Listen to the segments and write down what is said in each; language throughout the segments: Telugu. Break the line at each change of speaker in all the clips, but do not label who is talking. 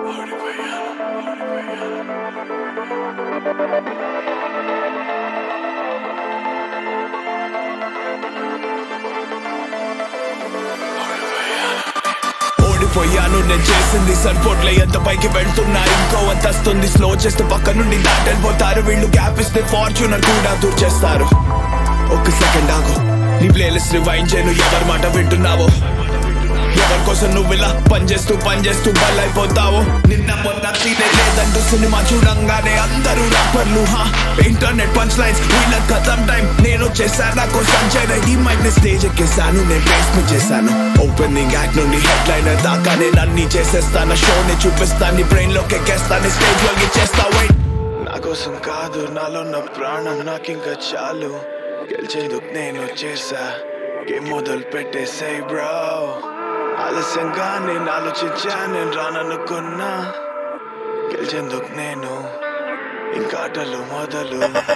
ఓడిపోయాను నేను చేసింది సరిపోట్లే ఎంత పైకి వెళ్తున్నా ఇంకో అంతస్తుంది స్లో చేస్తే పక్క నుండి దాటెళ్ళిపోతారు వీళ్ళు గ్యాప్ ఇస్తే ఫార్చ్యూనర్ కూడా దూర్ చేస్తారు ఒక్క సెకండ్ ఆగు నీ ప్లేలిస్ట్ రివైండ్ చేయను ఎవరి మాట వింటున్నావో ఎవరి కోసం నువ్వు ఇలా పనిచేస్తూ పనిచేస్తూ బలైపోతావు నిన్న మొన్న తీనే లేదంటూ సినిమా చూడంగానే అందరూ రాపర్లు హా ఇంటర్నెట్ పంచ్ లైన్స్ వీళ్ళ కథం టైం నేను చేశాను నా కోసం చేయడం ఈ మైక్ ని స్టేజ్ ఎక్కేసాను నేను బేస్మెంట్ చేశాను ఓపెనింగ్ యాక్ట్ నుండి హెడ్ లైనర్ దాకా నేను అన్ని చేసేస్తాను షోని చూపిస్తాను నీ బ్రెయిన్ లోకి ఎక్కేస్తాను స్టేజ్ లోకి చేస్తా వెయిట్ నా కోసం కాదు నాలో నా ప్రాణం నాకింకా చాలు గెలిచేందుకు నేను చేసా గేమ్ మొదలు పెట్టేసే బ్రో ఆలస్యంగా నేను ఆలోచించా నేను రాననుకున్నా గెలిచేందుకు నేను ఇంకా ఆటలు మొదలు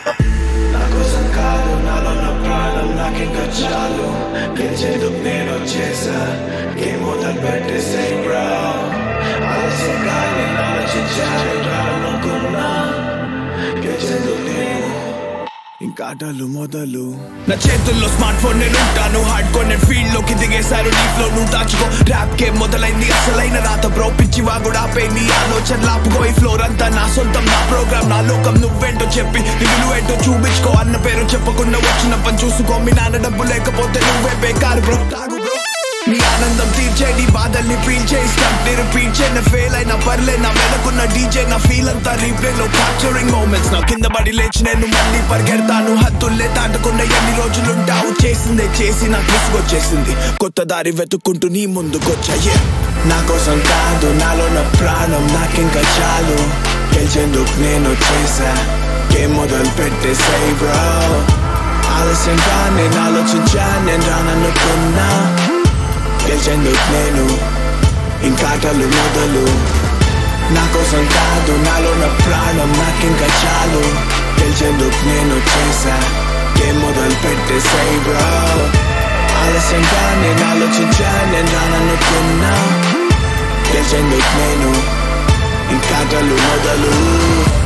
నా కోసం కాదు నాలో నా ప్రాణం నాకింకా చాలు గెలిచేందుకు నేను చేసా గేమ్ మొదలు పెట్టేసే బ్రో ఆలస్యంగా నేను ఆలోచించా నేను రాననుకున్నా గెలిచేందుకు నేను ఇంకా ఆటలు మొదలు నా చేతుల్లో స్మార్ట్ ఫోన్ నేను ఉంటాను హార్డ్ కోర్ నేను ఫీల్డ్ లోకి దిగేశారు నీ ఫ్లో నువ్వు దాచుకో ర్యాప్ గేమ్ మొదలైంది అసలైన రాత బ్రో పిచ్చి వాగుడు ఆపే నీ ఆలోచన లాపుకో ఈ ఫ్లోర్ అంతా నా సొంతం నా ప్రోగ్రామ్ నా లోకం నువ్వేంటో చెప్పి నీ విలువేంటో చూపించుకో అన్న పేరు చెప్పకుండా వచ్చిన పని చూసుకో మీ నాన్న డబ్బు లేకపోతే నువ్వే బేకారు బ్రో తాగు బ్రో నీ ఆనందం తీర్చే నీ బాధల్ని పీల్చే స్టంట్ ని రిపీట్ చే నా ఫెయిల్ అయినా పర్లే నా వెనకున్న డీజే నా ఫీల్ అంతా రీప్లే లో క్యాప్చరింగ్ మూమెంట్స్ నా కింద పడి లేచి నేను మళ్ళీ పరిగెడతాను హద్దుల్లే దాటకుండా ఎన్ని రోజులుంటావు చేసిందే చేసి నాకు విసుగొచ్చేసింది కొత్త దారి వెతుక్కుంటూ నీ ముందుకొచ్చాయే నా కోసం కాదు నాలో నా ప్రాణం నాకింకా చాలు గెలిచేందుకు నేను చేసా గేమ్ మొదలు పెట్టేసాయి బ్రో ఆలస్యంగా నేను ఆలోచించా నేను రాననుకున్నా గెలిచేందుకు నేను ఇంకాటలు మొదలు నా కోసం కాదు నాలో నా ప్రాణం నాకింకా చాలు గెలిచేందుకు నేను చేసా గేమ్ మొదలు పెట్టేసాయి బ్రో ఆలస్యంగా నేను ఆలోచించా నేను రాననుకున్నా గెలిచేందుకు నేను ఇంకాటలు మొదలు